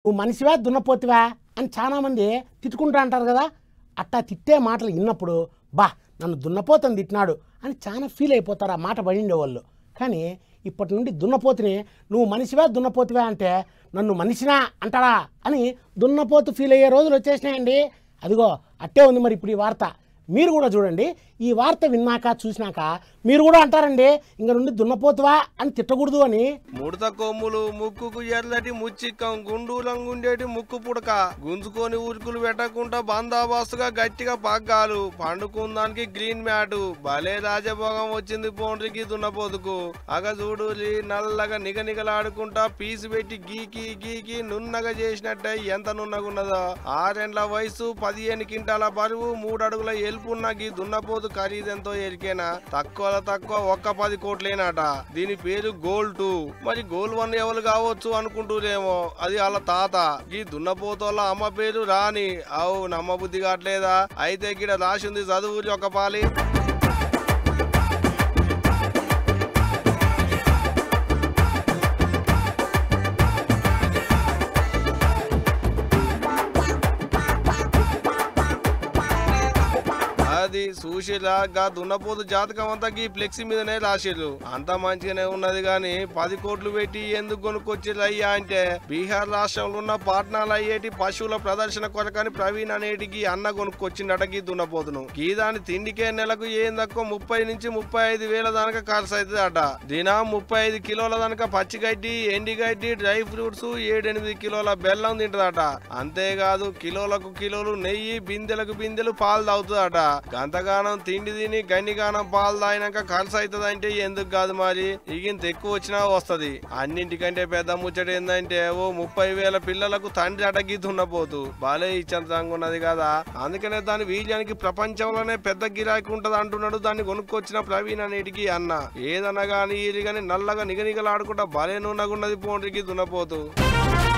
నువ్వు మనిషివా దున్నపోతివా అని చాలామంది తిట్టుకుంటా అంటారు కదా అట్టా తిట్టే మాటలు విన్నప్పుడు బా నన్ను దున్నపోతని తిట్టినాడు అని చాలా ఫీల్ అయిపోతారు ఆ మాట పడిండే వాళ్ళు కానీ ఇప్పటి నుండి దున్నపోతుని నువ్వు మనిషివా దున్నపోతివా అంటే నన్ను మనిషినా అంటాడా అని దున్నపోతు ఫీల్ అయ్యే రోజులు వచ్చేసినాయండి అదిగో అట్టే ఉంది మరి ఇప్పుడు ఈ వార్త మీరు కూడా చూడండి ఈ వార్త విన్నాక చూసినాక మీరు కూడా అంటారండి ఇంక నుండి దున్నపోతువా అని తిట్టకూడదు అని ముడత కొమ్ములు ముక్కుకు ఎర్రటి ముచ్చిక్కం గుండూలం గుండేటి ముక్కు పుడక గుంజుకొని ఉరుకులు పెట్టకుండా బందాబస్తుగా గట్టిగా పగ్గాలు పండుకుందానికి గ్రీన్ మ్యాట్ భలే రాజభోగం వచ్చింది పోండ్రికి దున్నపోతుకు అగ చూడు నల్లగా నిగనిగలాడుకుంటా పీసు పెట్టి గీకి గీకి నున్నగా చేసినట్టే ఎంత నున్నగున్నదో ఆరేండ్ల వయసు పదిహేను కింటాల బరువు మూడు అడుగుల ఎలుపున్న గీ దున్నపోతు ఖరీదెంతో ఎరికేనా తక్కువ తక్కువ ఒక్క పది కోట్లేనట దీని పేరు గోల్ టూ మరి గోల్ వన్ ఎవరు కావచ్చు అనుకుంటూరేమో అది వాళ్ళ తాత ఈ దున్నపోతోళ్ళ అమ్మ పేరు రాణి అవు నమ్మ బుద్ధి కావట్లేదా అయితే గిడ రాసింది చదువు ఒక పాలి అది సుశీల గా దున్నపోతు జాతకం అంతా గీ ఫ్లెక్సీ మీదనే రాసిర్రు అంతా మంచిగానే ఉన్నది గాని పది కోట్లు పెట్టి ఎందుకు కొనుక్కొచ్చిర్రు అయ్యా అంటే బీహార్ రాష్ట్రంలో ఉన్న పాట్నాలు అయ్యేటి పశువుల ప్రదర్శన కొరకని ప్రవీణ్ అనేటికి అన్న కొనుక్కొచ్చిండట గీ దున్నపోతును గీ దాని తిండికే నెలకు ఏం తక్కువ ముప్పై నుంచి ముప్పై ఐదు వేల దాకా ఖర్చు అవుతుంది అట దినా ముప్పై ఐదు కిలోల దాకా పచ్చిగడ్డి ఎండిగడ్డి డ్రై ఫ్రూట్స్ ఏడెనిమిది కిలోల బెల్లం తింటదట అంతేకాదు కిలోలకు కిలోలు నెయ్యి బిందెలకు బిందెలు పాలు తాగుతుందట గంతగానం తిండి తిని గన్నిగానం పాలు తాగినాక ఖర్చు అవుతుంది అంటే ఎందుకు కాదు మరి ఇగింత ఎక్కువ వచ్చినా వస్తది అన్నింటికంటే పెద్ద ముచ్చట ఏందంటే ఓ ముప్పై వేల పిల్లలకు తండ్రి అటగి దున్నపోతు బాలే ఇచ్చంతంగా ఉన్నది కదా అందుకనే దాని వీర్యానికి ప్రపంచంలోనే పెద్ద గిరాకీ ఉంటది అంటున్నాడు దాన్ని కొనుక్కొచ్చిన ప్రవీణ్ అనేటికి అన్న ఏదన్నా గాని ఇది గాని నల్లగా నిగనిగలాడుకుంటా భలే నూనెగున్నది పోండ్రికి దున్నపోతు